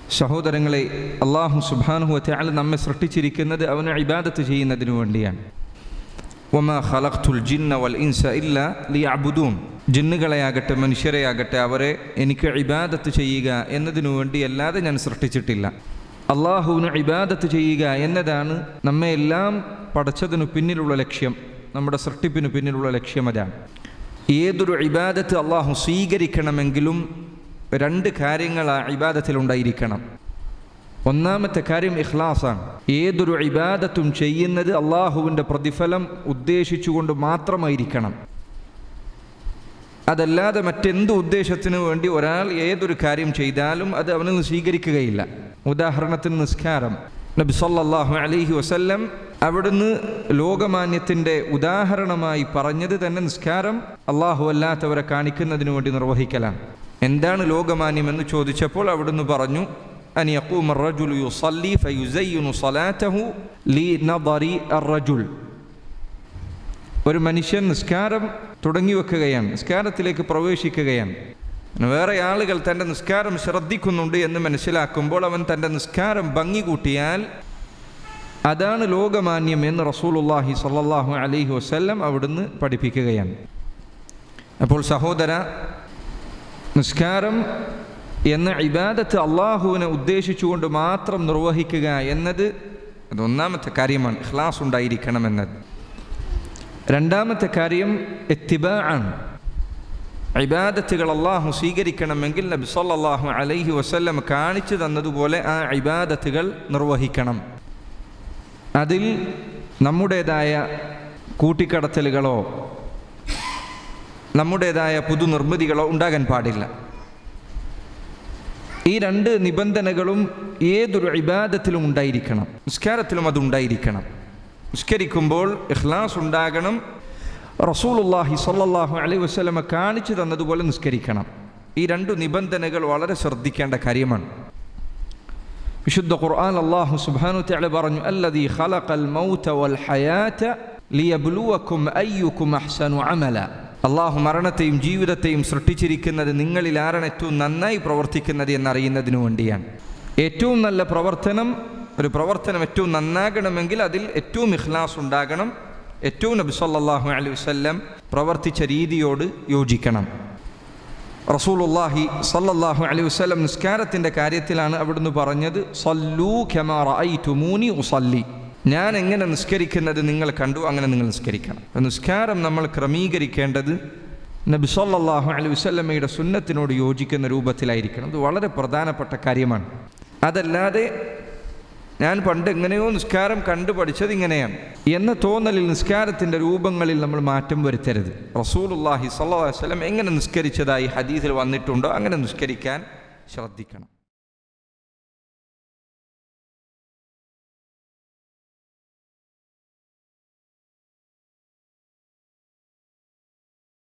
സഹോദരങ്ങളെ അള്ളാഹു സുബാനുഹത്തെ അയാൾ നമ്മെ സൃഷ്ടിച്ചിരിക്കുന്നത് അവന് ഇബാദത്ത് ചെയ്യുന്നതിനു വേണ്ടിയാണ് ഒമ ഖലഖ്തുൽ ജിന്ന വൽ ഇൻസ ഇല്ല ലി അബുദൂൻ ജിന്നുകളെയാകട്ടെ മനുഷ്യരെയാകട്ടെ അവരെ എനിക്ക് ഇബാദത്ത് ചെയ്യുക എന്നതിനു വേണ്ടി അല്ലാതെ ഞാൻ സൃഷ്ടിച്ചിട്ടില്ല അള്ളാഹുവിന് ഇബാദത്ത് ചെയ്യുക എന്നതാണ് നമ്മെ എല്ലാം പടച്ചതിനു പിന്നിലുള്ള ലക്ഷ്യം നമ്മുടെ സൃഷ്ടിപ്പിനു പിന്നിലുള്ള ലക്ഷ്യം അതാണ് ഏതൊരു ഇബാദത്ത് അള്ളാഹു സ്വീകരിക്കണമെങ്കിലും രണ്ട് കാര്യങ്ങൾ ആ ഇബാദത്തിലുണ്ടായിരിക്കണം ഒന്നാമത്തെ കാര്യം ഇഖ്ലാസാണ് ഏതൊരു ഇബാദത്തും ചെയ്യുന്നത് അള്ളാഹുവിൻ്റെ പ്രതിഫലം ഉദ്ദേശിച്ചുകൊണ്ട് മാത്രമായിരിക്കണം അതല്ലാതെ മറ്റെന്ത് ഉദ്ദേശത്തിന് വേണ്ടി ഒരാൾ ഏതൊരു കാര്യം ചെയ്താലും അത് അവനിൽ നിന്ന് സ്വീകരിക്കുകയില്ല ഉദാഹരണത്തിന് നിസ്കാരം നബി സല്ലല്ലാഹു അലൈഹി വസല്ലം അവിടുന്ന് ലോകമാന്യത്തിൻ്റെ ഉദാഹരണമായി പറഞ്ഞത് തന്നെ നിസ്കാരം അള്ളാഹു അല്ലാത്തവരെ കാണിക്കുന്നതിന് വേണ്ടി നിർവഹിക്കലാണ് എന്താണ് ലോകമാന്യം എന്ന് ചോദിച്ചപ്പോൾ അവിടുന്ന് പറഞ്ഞു അൻ യഖൂമ الرجل يصلي فيزين صلاته لنظر الرجل ഒരു മനുഷ്യൻ നിസ്കാരം തുടങ്ങി വെക്കുകയാണ് നിസ്കാരത്തിലേക്ക് പ്രവേശിക്കുകയാണ് വേറെ ആളുകൾ തൻ്റെ നിസ്കാരം ശ്രദ്ധിക്കുന്നുണ്ട് എന്ന് മനസ്സിലാക്കുമ്പോൾ അവൻ തൻ്റെ നിസ്കാരം ഭംഗി കൂട്ടിയാൽ അതാണ് ലോകമാന്യം എന്ന് റസൂലുല്ലാഹി സല്ലാഹു അലൈഹി വസ്ല്ലം അവിടുന്ന് പഠിപ്പിക്കുകയാണ് അപ്പോൾ സഹോദര നിസ്കാരം എന്ന ഇബാദത്ത് അള്ളാഹുവിനെ ഉദ്ദേശിച്ചുകൊണ്ട് മാത്രം നിർവഹിക്കുക എന്നത് അത് ഒന്നാമത്തെ കാര്യമാണ് ഇഖ്ലാസ് ഉണ്ടായിരിക്കണമെന്നത് രണ്ടാമത്തെ കാര്യം എത്തിബ ആണ് ഇബാദത്തുകൾ അള്ളാഹു സ്വീകരിക്കണമെങ്കിൽ നബി സല്ലല്ലാഹു അലൈഹി വസല്ലം കാണിച്ചു തന്നതുപോലെ ആ ഇബാദത്തുകൾ നിർവഹിക്കണം അതിൽ നമ്മുടേതായ കൂട്ടിക്കടത്തലുകളോ നമ്മുടേതായ പുതുനിർമ്മിതികളോ ഉണ്ടാകാൻ പാടില്ല ഈ രണ്ട് നിബന്ധനകളും ഏതൊരു ഇബാദത്തിലും ഉണ്ടായിരിക്കണം നിസ്കാരത്തിലും അതുണ്ടായിരിക്കണം നിസ്കരിക്കുമ്പോൾ ഇഖ്ലാസ് ഉണ്ടാകണം റസൂലുല്ലാഹി സല്ലാഹു അലൈഹി വസ്ലമ കാണിച്ചു തന്നതുപോലെ നിസ്കരിക്കണം ഈ രണ്ടു നിബന്ധനകൾ വളരെ ശ്രദ്ധിക്കേണ്ട കാര്യമാണ് വിശുദ്ധ ഖുർആൻ അള്ളാഹു സുബ്ഹാനു തആല പറഞ്ഞു അല്ലദീ ഖലഖൽ മൗത വൽ ഹയാത ലിയബ്ലുവക്കും അയ്യുക്കും അഹ്സനു അമല അള്ളാഹു മരണത്തെയും ജീവിതത്തെയും സൃഷ്ടിച്ചിരിക്കുന്നത് നിങ്ങളിൽ ആരാണ് ഏറ്റവും നന്നായി പ്രവർത്തിക്കുന്നത് എന്നറിയുന്നതിനു വേണ്ടിയാണ് ഏറ്റവും നല്ല പ്രവർത്തനം ഒരു പ്രവർത്തനം ഏറ്റവും നന്നാകണമെങ്കിൽ അതിൽ ഏറ്റവും ഇഖ്ലാസ് ഉണ്ടാകണം ഏറ്റവും നബി സല്ലല്ലാഹു അലൈഹി വസല്ലം പ്രവർത്തിച്ച രീതിയോട് യോജിക്കണം റസൂലുല്ലാഹി സല്ലല്ലാഹു അലൈഹി വസല്ലം നിസ്കാരത്തിൻ്റെ കാര്യത്തിലാണ് അവിടുന്ന് പറഞ്ഞത് സല്ലൂ ഖമാ റഅയ്തുമൂനി ഉസല്ലി ഞാൻ എങ്ങനെ നിസ്കരിക്കുന്നത് നിങ്ങൾ കണ്ടു അങ്ങനെ നിങ്ങൾ നിസ്കരിക്കണം നിസ്കാരം നമ്മൾ ക്രമീകരിക്കേണ്ടത് നബി സല്ലല്ലാഹു അലൈഹി വസല്ലമയുടെ സുന്നത്തിനോട് യോജിക്കുന്ന രൂപത്തിലായിരിക്കണം അത് വളരെ പ്രധാനപ്പെട്ട കാര്യമാണ് അതല്ലാതെ ഞാൻ പണ്ട് എങ്ങനെയോ നിസ്കാരം കണ്ടു പഠിച്ചത് ഇങ്ങനെയാണ് എന്ന തോന്നലിൽ നിസ്കാരത്തിൻ്റെ രൂപങ്ങളിൽ നമ്മൾ മാറ്റം വരുത്തരുത് റസൂലുല്ലാഹി സല്ലാ വല്ലം എങ്ങനെ നിസ്കരിച്ചതായി ഹദീസിൽ വന്നിട്ടുണ്ടോ അങ്ങനെ നിസ്കരിക്കാൻ ശ്രദ്ധിക്കണം